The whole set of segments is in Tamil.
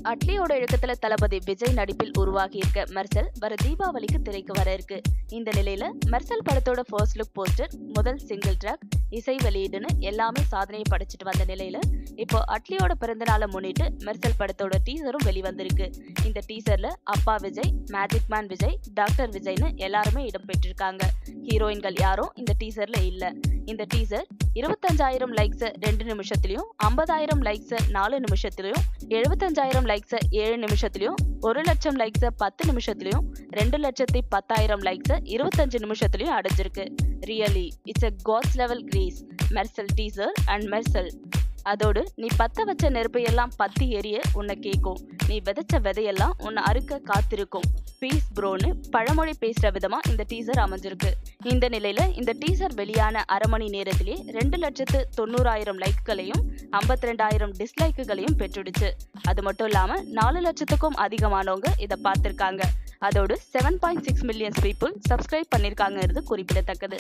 அட்லியோட இயக்கத்துல தளபதி விஜய் நடிப்பில் உருவாகி இருக்க மெர்சல் வர தீபாவளிக்கு திரைக்கு வர இருக்கு இந்த நிலையில மெர்சல் படத்தோட ஃபர்ஸ்ட் லுக் போஸ்டர் முதல் சிங்கிள் ட்ராக் இசை வெளியீடுன்னு எல்லாமே சாதனையை படைச்சிட்டு வந்த நிலையில இப்போ அட்லியோட பிறந்த நாளை முன்னிட்டு மெர்சல் படத்தோட டீசரும் வெளிவந்திருக்கு இந்த டீசர்ல அப்பா Vijay magic man Vijay doctor விஜய்னு எல்லாருமே இடம் பெற்றிருக்காங்க ஹீரோயின்கள் யாரும் இந்த டீசர்ல இல்ல இந்த டீசர் இருபத்தஞ்சாயிரம் லைக்ஸ் ரெண்டு நிமிஷத்துலயும் ஐம்பதாயிரம் லைக்ஸ் நாலு நிமிஷத்துலயும் எழுபத்தஞ்சாயிரம் லைக்ஸ் ஏழு நிமிஷத்துலயும் ஒரு லட்சம் லைக்ஸ் பத்து நிமிஷத்துலயும் ரெண்டு லட்சத்தி பத்தாயிரம் லைக்ஸ் இருபத்தஞ்சு நிமிஷத்துலயும் அடைஞ்சிருக்கு really it's a God's level craze Mersal teaser and Mersal அதோடு நீ பத்த வச்ச நெருப்பையெல்லாம் பத்தி எரிய உன்னை கேட்கும் நீ விதைச்ச விதையெல்லாம் உன்னை அறுக்க காத்திருக்கும் பீஸ் ப்ரோன்னு பழமொழி பேசுற விதமா இந்த டீசர் அமைஞ்சிருக்கு இந்த நிலையில இந்த டீசர் வெளியான அரை மணி நேரத்திலேயே ரெண்டு லட்சத்து தொண்ணூறாயிரம் லைக்குகளையும் ஐம்பத்தி ரெண்டாயிரம் டிஸ்லைக்குகளையும் பெற்றுடுச்சு அது மட்டும் இல்லாம நாலு லட்சத்துக்கும் அதிகமானவங்க இதை பார்த்திருக்காங்க அதோடு seven point six millions people subscribe பண்ணிருக்காங்கிறது குறிப்பிடத்தக்கது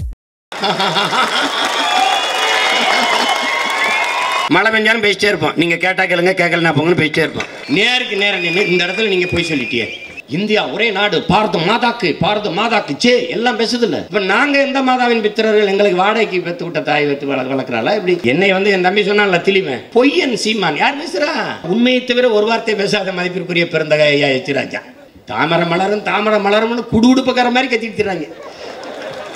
மழை பெஞ்சாலும் பேசிட்டே இருப்போம் நீங்க கேட்டா கேளுங்க கேட்கலனா போங்கன்னு பேசிட்டே இருப்போம் நேருக்கு நேரம் நின்று இந்த இடத்துல நீங்க போய் சொல்லிட்டியே இந்தியா ஒரே நாடு பாரத மாதாக்கு பாரத மாதாக்கு சே எல்லாம் பேசுது இல்ல இப்ப நாங்க எந்த மாதாவின் பித்திரர்கள் எங்களுக்கு வாடகைக்கு பெத்து விட்ட தாய் வைத்து வள வளர்க்குறாளா இப்படி என்னை வந்து என் தம்பி சொன்னான்ல திளிவன் பொய்யன் சீமான் யார் பேசுறா உண்மையை தவிர ஒரு வார்த்தை பேசாத மதிப்பிற்குரிய பிறந்த ஐயா எச்சிராஜா தாமரை மலரும் தாமரை மலரும்னு குடு உடுப்புக்கார மாதிரி கத்திட்டு திரிறாங்க